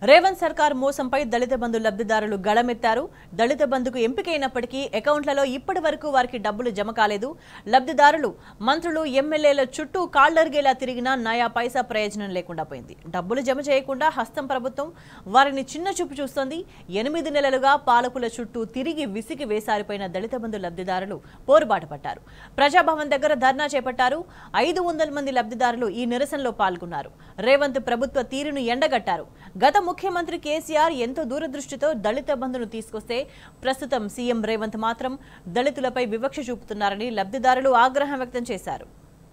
రేవంత్ సర్కార్ మోసంపై దళిత బంధు లబ్ధిదారులు గళమెత్తారు దళిత బంధుకు ఎంపికైనప్పటికీ అకౌంట్లలో ఇప్పటి వరకు వారికి డబ్బులు జమ కాలేదు లబ్ధిదారులు మంత్రులు ఎమ్మెల్యేల చుట్టూ కాళ్లరిగేలా తిరిగినా నయా పైసా ప్రయోజనం లేకుండా పోయింది డబ్బులు జమ చేయకుండా హస్తం ప్రభుత్వం వారిని చిన్న చూపు చూస్తోంది ఎనిమిది నెలలుగా పాలకుల చుట్టూ తిరిగి విసిగి వేసారిపోయిన దళిత బంధు లబ్ధిదారులు పోరుబాట పట్టారు ప్రజాభవన్ దగ్గర ధర్నా చేపట్టారు ఐదు వందల మంది లబ్ధిదారులు ఈ నిరసనలో పాల్గొన్నారు రేవంత్ ప్రభుత్వ తీరును ఎండగట్టారు గత ముఖ్యమంత్రి కేసీఆర్ ఎంతో దూరదృష్టితో దళిత బంధును తీసుకొస్తే ప్రస్తుతం సీఎం రేవంత్ మాత్రం దళితులపై వివక్ష చూపుతున్నారని లబ్ధిదారులు ఆగ్రహం వ్యక్తం చేశారు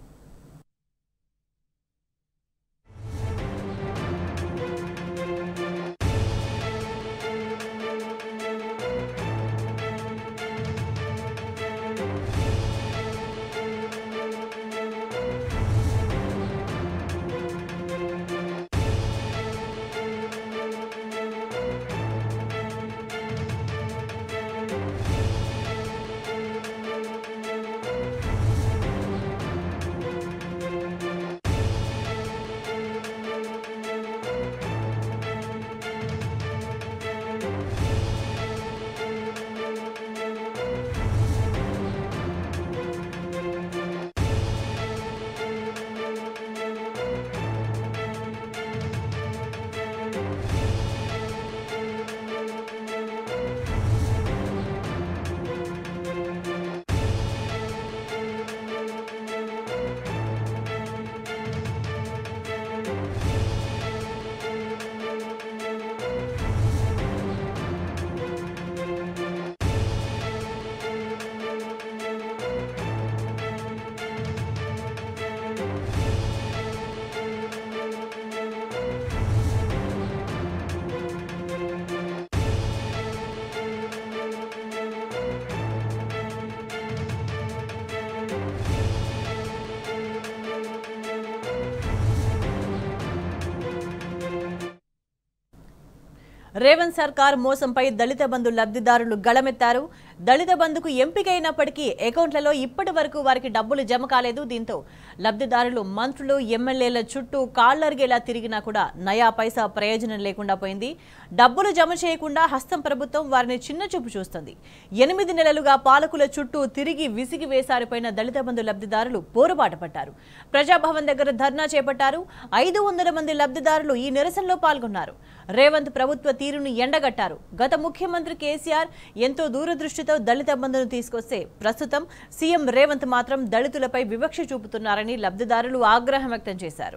రేవంత్ సర్కార్ మోసంపై దళిత బంధు లబ్ధిదారులు గళమెత్తారు దళిత బంధుకు ఎంపికైనప్పటికీ అకౌంట్లలో ఇప్పటి వరకు వారికి డబ్బులు జమ కాలేదు దీంతో లబ్ధిదారులు మంత్రులు ఎమ్మెల్యేల చుట్టూ కాళ్లరిగేలా తిరిగినా కూడా నయా పైసా ప్రయోజనం లేకుండా పోయింది డబ్బులు జమ చేయకుండా హస్తం ప్రభుత్వం వారిని చిన్న చూపు చూస్తుంది ఎనిమిది నెలలుగా పాలకుల చుట్టూ తిరిగి విసిగి వేసారిపోయిన దళిత బంధు లబ్ధిదారులు పోరుబాట పట్టారు ప్రజాభవన్ దగ్గర ధర్నా చేపట్టారు ఐదు వందల మంది లబ్ధిదారులు ఈ నిరసనలో పాల్గొన్నారు రేవంత్ ప్రభుత్వ తీరును ఎండగట్టారు గత ముఖ్యమంత్రి కేసీఆర్ ఎంతో దూరదృష్టితో దళిత బంధును తీసుకొస్తే ప్రస్తుతం సీఎం రేవంత్ మాత్రం దళితులపై వివక్ష చూపుతున్నారని లబ్ధిదారులు ఆగ్రహం వ్యక్తం చేశారు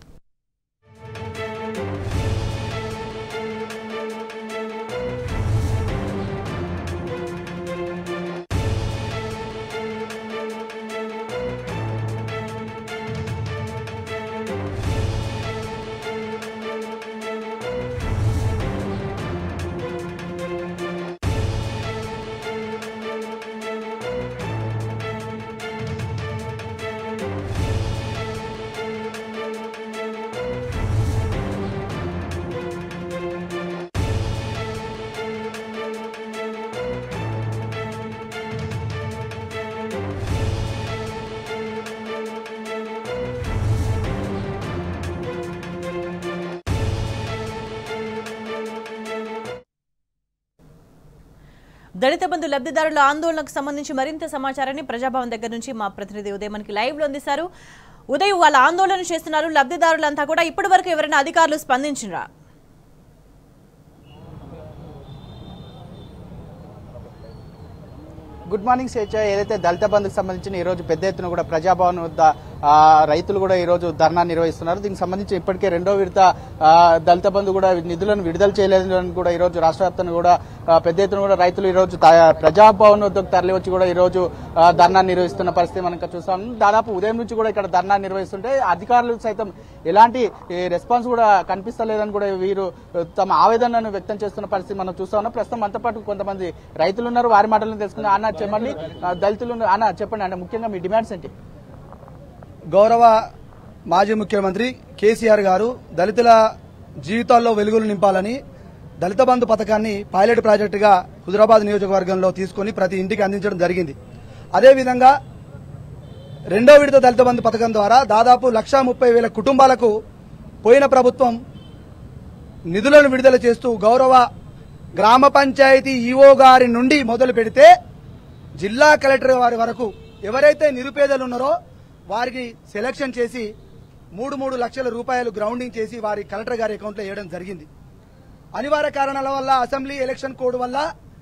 దళిత బంధు లబ్ధిదారుల ఆందోళనకు సంబంధించి మరింత సమాచారాన్ని ప్రజాభవన్ దగ్గర నుంచి మా ప్రతినిధి ఉదయం మనకి లైవ్ లో అందిస్తారు ఉదయం వాళ్ళ ఆందోళన చేస్తున్నారు లబ్ధిదారులంతా కూడా ఇప్పటి వరకు ఎవరైనా అధికారులు స్పందించినరా గుడ్ మార్నింగ్ స్వేచ్ఛ ఏదైతే దళిత బంధుకు సంబంధించిన ఈ రోజు పెద్ద ఎత్తున కూడా ప్రజాభవన్ వద్ద ఆ, రైతులు కూడా ఈ రోజు ధర్నా నిర్వహిస్తున్నారు దీనికి సంబంధించి ఇప్పటికే రెండో విడత ఆ, దళిత బంధు కూడా నిధులను విడుదల చేయలేదని కూడా ఈ రోజు రాష్ట్ర వ్యాప్తంగా కూడా ఆ, పెద్ద ఎత్తున కూడా రైతులు ఈ రోజు తా- ప్రజాభవన్ వద్దకు తరలి వచ్చి కూడా ఈ రోజు ఆ, ధర్నా నిర్వహిస్తున్న పరిస్థితి మనం ఇక్కడ చూస్తాం దాదాపు ఉదయం నుంచి కూడా ఇక్కడ ధర్నా నిర్వహిస్తుంటే అధికారులు సైతం ఎలాంటి ఈ, రెస్పాన్స్ కూడా కనిపిస్తలేదని కూడా వీరు ఆ, తమ ఆవేదనను వ్యక్తం చేస్తున్న పరిస్థితి మనం చూస్తా ఉన్నాం ప్రస్తుతం మనతో పాటు కొంతమంది రైతులు ఉన్నారు వారి మాటలను తెలుసుకుని అన్న చెప్పండి ఆ, దళితులు ఉన్నారు. అన్న చెప్పండి అంటే ముఖ్యంగా మీ డిమాండ్స్ ఏంటి గౌరవ మాజీ ముఖ్యమంత్రి కేసీఆర్ గారు దళితుల జీవితాల్లో వెలుగులు నింపాలని దళిత బంధు పథకాన్ని పైలట్ ప్రాజెక్టుగా హుజరాబాద్ నియోజకవర్గంలో తీసుకొని ప్రతి ఇంటికి అందించడం జరిగింది అదేవిధంగా రెండో విడత దళిత బంధు పథకం ద్వారా దాదాపు లక్షా ముప్పై వేల కుటుంబాలకు పోయిన ప్రభుత్వం నిధులను విడుదల చేస్తూ గౌరవ గ్రామ పంచాయతీ ఈఓ గారి నుండి మొదలు పెడితే జిల్లా కలెక్టర్ వారి వరకు ఎవరైతే నిరుపేదలు ఉన్నారో వారికి సెలక్షన్ చేసి మూడు మూడు లక్షల రూపాయలు గ్రౌండింగ్ చేసి వారి కలెక్టర్ గారి అకౌంట్లో వేయడం జరిగింది అనివార్య కారణాల వల్ల అసెంబ్లీ ఎలక్షన్ కోడ్ వల్ల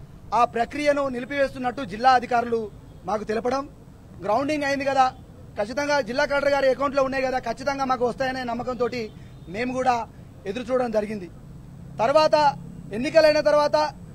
ఆ ప్రక్రియను నిలిపివేస్తున్నట్టు జిల్లా అధికారులు మాకు తెలపడం గ్రౌండింగ్ అయింది కదా ఖచ్చితంగా జిల్లా కలెక్టర్ గారి అకౌంట్లో ఉన్నాయి కదా ఖచ్చితంగా మాకు వస్తాయనే నమ్మకంతో మేము కూడా ఎదురు చూడడం జరిగింది తర్వాత ఎన్నికలైన తర్వాత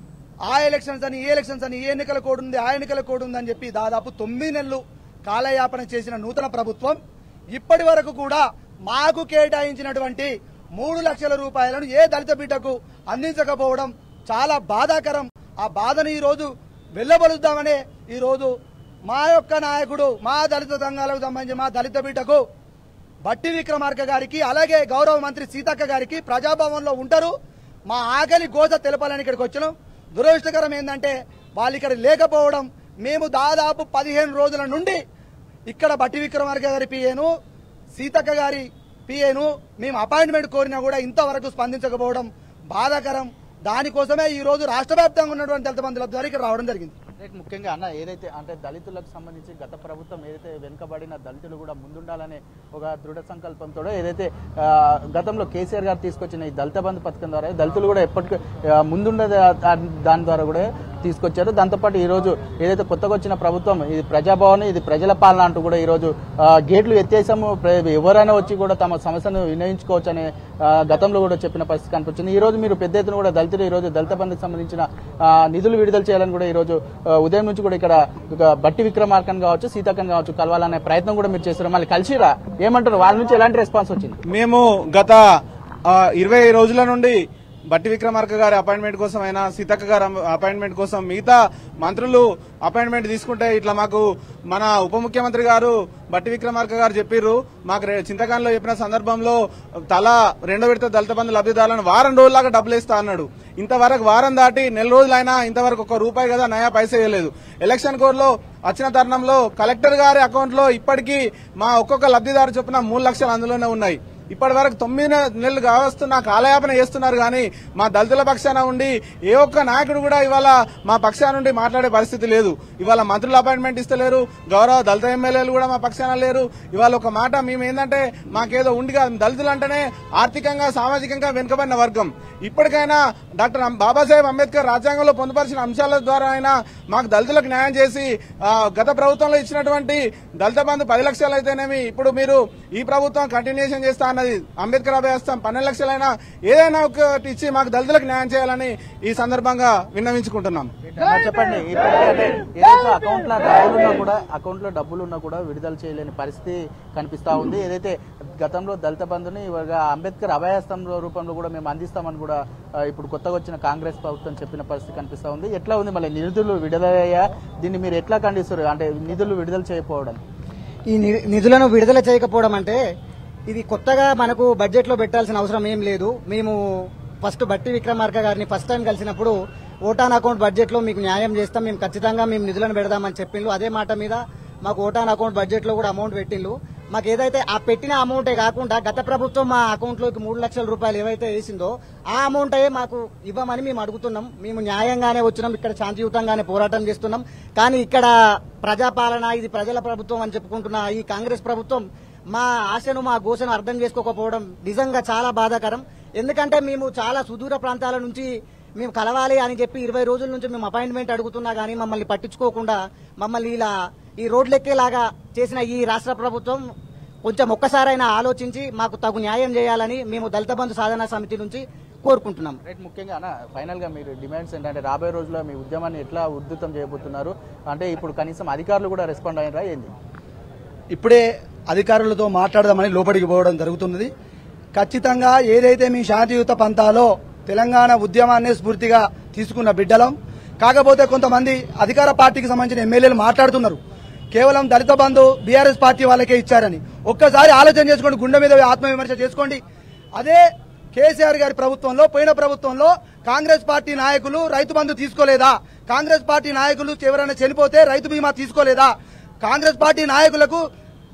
ఆ ఎలక్షన్స్ అని ఈ ఎలక్షన్స్ అని ఈ ఎన్నికల కోడ్ ఉంది ఆ ఎన్నికల కోడ్ ఉంది అని చెప్పి దాదాపు తొమ్మిది నెలలు కాలయాపన చేసిన నూతన ప్రభుత్వం ఇప్పటి వరకు కూడా మాకు కేటాయించినటువంటి మూడు లక్షల రూపాయలను ఏ దళిత బిడ్డకు అందించకపోవడం చాలా బాధాకరం ఆ బాధను ఈ రోజు వెళ్ళబలుద్దామనే ఈ రోజు మా యొక్క నాయకుడు మా దళిత సంఘాలకు సంబంధించి మా దళిత బిడ్డకు బట్టి విక్రమార్క గారికి అలాగే గౌరవ మంత్రి సీతక్క గారికి ప్రజాభవన్లో ఉంటారు మా ఆకలి గోస తెలపాలని ఇక్కడికి వచ్చినాం దురదృష్టకరం ఏంటంటే వాళ్ళు ఇక్కడ లేకపోవడం మేము దాదాపు పదిహేను రోజుల నుండి ఇక్కడ బట్టి విక్రమార్క గారి పిఏను సీతక్క గారి పిఏను మేము అపాయింట్మెంట్ కోరినా కూడా ఇంతవరకు స్పందించకపోవడం బాధాకరం దానికోసమే ఈ రోజు రాష్ట్ర వ్యాప్తంగా ఉన్నటువంటి దళిత బంధువుల ద్వారా ఇక్కడ రావడం జరిగింది రైట్ ముఖ్యంగా అన్న ఏదైతే అంటే దళితులకు సంబంధించి గత ప్రభుత్వం ఏదైతే వెనుకబడిన దళితులు కూడా ముందుండాలనే ఒక దృఢ సంకల్పంతో ఏదైతే ఆ, గతంలో కేసీఆర్ గారు తీసుకొచ్చిన ఈ దళిత బంధు పథకం ద్వారా దళితులు కూడా ఎప్పటికీ ఆ, ముందుండే దా- దాని ద్వారా కూడా తీసుకొచ్చారు దాంతోపాటు ఈ రోజు ఏదైతే కొత్తగా వచ్చిన ప్రభుత్వం ఇది ప్రజాభవన్ ఇది ప్రజల పాలన అంటూ కూడా ఈ రోజు ఆ, గేట్లు ఎత్తేసాము ప్ర- ఎవరైనా వచ్చి కూడా తమ సమస్యను వినియోగించుకోవచ్చు అనే ఆ, గతంలో కూడా చెప్పిన పరిస్థితి కనిపించింది ఈ రోజు మీరు పెద్ద ఎత్తున కూడా దళితులు ఈ రోజు దళిత బంధుకు సంబంధించిన ఆ, నిధులు విడుదల చేయాలని కూడా ఈ రోజు ఆ, ఉదయం నుంచి కూడా ఇక్కడ ఒక బట్టి విక్రమార్కన్ కావచ్చు సీతాకన్ కావచ్చు కలవాలనే ప్రయత్నం కూడా మీరు చేస్తారు మళ్ళీ కలిసిరా ఏమంటారు వాళ్ళ నుంచి ఎలాంటి రెస్పాన్స్ వచ్చింది మేము గత ఆ, ఇరవై రోజుల నుండి బట్టి విక్రమార్క గారి అపాయింట్మెంట్ కోసం అయినా సీతక్క గారి అపాయింట్మెంట్ కోసం మిగతా మంత్రులు అపాయింట్మెంట్ తీసుకుంటే ఇట్లా మాకు మన ఉప ముఖ్యమంత్రి గారు బట్టి విక్రమార్క గారు చెప్పిర్రు మాకు రే- చింతకాన్లో చెప్పిన సందర్భంలో తల రెండో విడత దళిత బంధు లబ్ధిదారులను వారం రోజులాగా డబ్బులు ఇస్తా అన్నాడు ఇంతవరకు వారం దాటి నెల రోజులైనా ఇంతవరకు ఒక రూపాయి కదా నయా పైసా వేయలేదు ఎలక్షన్ కోడ్ లో వచ్చిన తరుణంలో కలెక్టర్ గారి అకౌంట్ లో ఇప్పటికీ మా ఒక్కొక్క లబ్ధిదారు చొప్పున మూడు లక్షలు అందులోనే ఉన్నాయి ఇప్పటి వరకు తొమ్మిది నె- నెలలు కావస్తున్న కాలయాపన చేస్తున్నారు కానీ మా దళితుల పక్షాన ఉండి ఏ ఒక్క నాయకుడు కూడా ఇవాళ మా పక్షాన నుండి మాట్లాడే పరిస్థితి లేదు ఇవాళ మంత్రులు అపాయింట్మెంట్ ఇస్తలేరు గౌరవ దళిత ఎమ్మెల్యేలు కూడా మా పక్షాన లేరు ఇవాళ ఒక మాట మేము ఏంటంటే మాకేదో ఉండి కాదు దళితులు అంటేనే ఆర్థికంగా సామాజికంగా వెనుకబడిన వర్గం ఇప్పటికైనా డాక్టర్ అం- బాబాసాహెబ్ అంబేద్కర్ రాజ్యాంగంలో పొందుపరిచిన అంశాల ద్వారా అయినా మాకు దళితులకు న్యాయం చేసి ఆ, గత ప్రభుత్వంలో ఇచ్చినటువంటి దళిత బంధు పది లక్షలు అయితేనేమి ఇప్పుడు మీరు ఈ ప్రభుత్వం కంటిన్యూషన్ చేస్తా అన్నది అంబేద్కర్ అభయస్థం పన్నెండు లక్షలైనా ఏదైనా ఒకటి ఇచ్చి మాకు దళితులకు న్యాయం చేయాలని ఈ సందర్భంగా విన్నవించుకుంటున్నాం అన్న చెప్పండి ఇప్పటికే అంటే ఏదైతే అకౌంట్ లో డబ్బులున్నా కూడా అకౌంట్ లో డబ్బులున్నా కూడా విడుదల చేయలేని పరిస్థితి కనిపిస్తా ఉంది ఏదైతే గతంలో దళిత బంధుని ఇవాళ అంబేద్కర్ అభయహస్తం రూపంలో కూడా మేము అందిస్తామని కూడా ఆ, ఇప్పుడు కొత్తగా వచ్చిన కాంగ్రెస్ ప్రభుత్వం చెప్పిన పరిస్థితి కనిపిస్తా ఉంది ఎట్లా ఉంది మళ్ళీ నిధులు విడుదలయ్యా దీన్ని మీరు ఎట్లా ఖండిస్తారు అంటే నిధులు విడుదల చేయకపోవడం ఈ ని- నిధులను విడుదల చేయకపోవడం అంటే ఇది కొత్తగా మనకు బడ్జెట్ లో పెట్టాల్సిన అవసరం ఏం లేదు మేము ఫస్ట్ బట్టి విక్రమార్క గారిని ఫస్ట్ టైం కలిసినప్పుడు ఓటాన్ అకౌంట్ బడ్జెట్ లో మీకు న్యాయం చేస్తాం మేము ఖచ్చితంగా మేము నిధులను పెడదామని చెప్పిండ్రు అదే మాట మీద మాకు ఓటాన్ అకౌంట్ బడ్జెట్ లో కూడా అమౌంట్ పెట్టిండ్రు మాకు ఏదైతే ఆ పెట్టిన అమౌంటే కాకుండా గత ప్రభుత్వం మా అకౌంట్ లోకి మూడు లక్షల రూపాయలు ఏవైతే వేసిందో ఆ అమౌంట్ అయ్యే మాకు ఇవ్వమని మేము అడుగుతున్నాం మేము న్యాయంగానే వచ్చినాం ఇక్కడ శాంతియుతంగానే పోరాటం చేస్తున్నాం కానీ ఇక్కడ ప్రజాపాలన ఇది ప్రజల ప్రభుత్వం అని చెప్పుకుంటున్న ఈ కాంగ్రెస్ ప్రభుత్వం మా ఆశను మా గోసను అర్థం చేసుకోకపోవడం నిజంగా చాలా బాధాకరం ఎందుకంటే మేము చాలా సుదూర ప్రాంతాల నుంచి మేము కలవాలి అని చెప్పి ఇరవై రోజుల నుంచి మేము అపాయింట్మెంట్ అడుగుతున్నా కానీ మమ్మల్ని పట్టించుకోకుండా మమ్మల్ని ఇలా ఈ రోడ్లెక్కేలాగా చేసిన ఈ రాష్ట్ర ప్రభుత్వం కొంచెం ఒక్కసారైనా ఆలోచించి మాకు తగు న్యాయం చేయాలని మేము దళిత బంధు సాధనా సమితి నుంచి కోరుకుంటున్నాం రైట్ ముఖ్యంగా అన్న ఫైనల్ గా మీరు డిమాండ్స్ ఏంటంటే రాబోయే రోజుల్లో మీ ఉద్యమాన్ని ఎట్లా ఉద్ధృతం చేయబోతున్నారు అంటే ఇప్పుడు కనీసం అధికారులు కూడా రెస్పాండ్ అయినరా ఏంది ఇప్పుడే అధికారులతో మాట్లాడదామని లోపలికి పోవడం జరుగుతున్నది ఖచ్చితంగా ఏదైతే మీ శాంతియుత పంతాలో తెలంగాణ ఉద్యమాన్ని స్ఫూర్తిగా తీసుకున్న బిడ్డలం కాకపోతే కొంతమంది అధికార పార్టీకి సంబంధించిన ఎమ్మెల్యేలు మాట్లాడుతున్నారు కేవలం దళిత బంధు బీఆర్ఎస్ పార్టీ వాళ్ళకే ఇచ్చారని ఒక్కసారి ఆలోచన చేసుకోండి గుండె మీద ఆత్మవిమర్శ చేసుకోండి అదే కేసీఆర్ గారి ప్రభుత్వంలో పోయిన ప్రభుత్వంలో కాంగ్రెస్ పార్టీ నాయకులు రైతు బంధు తీసుకోలేదా కాంగ్రెస్ పార్టీ నాయకులు ఎవరైనా చనిపోతే రైతు బీమా తీసుకోలేదా కాంగ్రెస్ పార్టీ నాయకులకు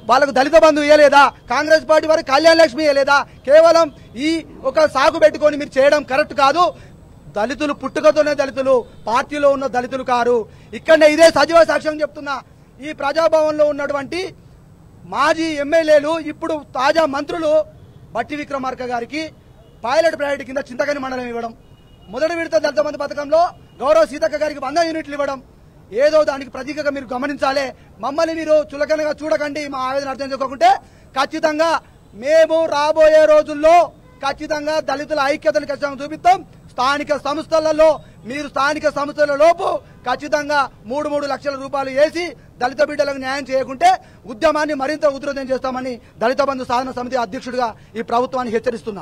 వాళ్ళకు దళిత బంధు ఇవ్వలేదా కాంగ్రెస్ పార్టీ వారు కళ్యాణ లక్ష్మి ఇవ్వలేదా కేవలం ఈ ఒక సాగు పెట్టుకొని మీరు చేయడం కరెక్ట్ కాదు దళితులు పుట్టుకతోనే దళితులు పార్టీలో ఉన్న దళితులు కారు ఇక్కడనే ఇదే సజీవ సాక్ష్యం చెప్తున్నా ఈ ప్రజాభవన్లో ఉన్నటువంటి మాజీ ఎమ్మెల్యేలు ఇప్పుడు తాజా మంత్రులు బట్టి విక్రమార్క గారికి పైలట్ ప్రయారిటీ కింద చింతకని మండలం ఇవ్వడం మొదటి విడత దళిత బంధు పథకంలో గౌరవ సీతక్క గారికి వంద యూనిట్లు ఇవ్వడం ఏదో దానికి ప్రతీకగా మీరు గమనించాలి మమ్మల్ని మీరు చులకనగా చూడకండి మా ఆవేదన అర్థం చేసుకోకుంటే ఖచ్చితంగా మేము రాబోయే రోజుల్లో ఖచ్చితంగా దళితుల ఐక్యతను ఖచ్చితంగా చూపిస్తాం స్థానిక సంస్థలలో మీరు స్థానిక సంస్థల లోపు ఖచ్చితంగా మూడు మూడు లక్షల రూపాయలు వేసి దళిత బిడ్డలకు న్యాయం చేయకుంటే ఉద్యమాన్ని మరింత ఉధృతం చేస్తామని దళిత బంధు సాధన సమితి అధ్యక్షుడిగా ఈ ప్రభుత్వాన్ని హెచ్చరిస్తున్నా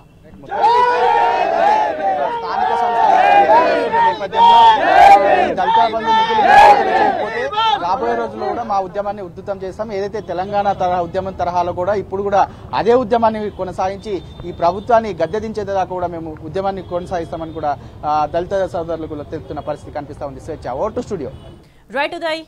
స్థానిక సంస్థల నేపథ్యంలో ఈ దళిత బంధు నిధులు విడుదల చేయకపోతే రాబోయే రోజుల్లో కూడా మా ఉద్యమాన్ని ఉద్ధృతం చేస్తాం ఏదైతే తెలంగాణ తరహా ఉద్యమం తరహాలో కూడా ఇప్పుడు కూడా అదే ఉద్యమాన్ని కొనసాగించి ఈ ప్రభుత్వాన్ని గద్దెదించేదాకా కూడా మేము ఉద్యమాన్ని కొనసాగిస్తామని కూడా ఆ, దళిత సోదరులకు తెలుపుతున్న పరిస్థితి కనిపిస్తా ఉంది స్వేచ్ఛ ఓటు స్టూడియో రైట్ ఉదయ్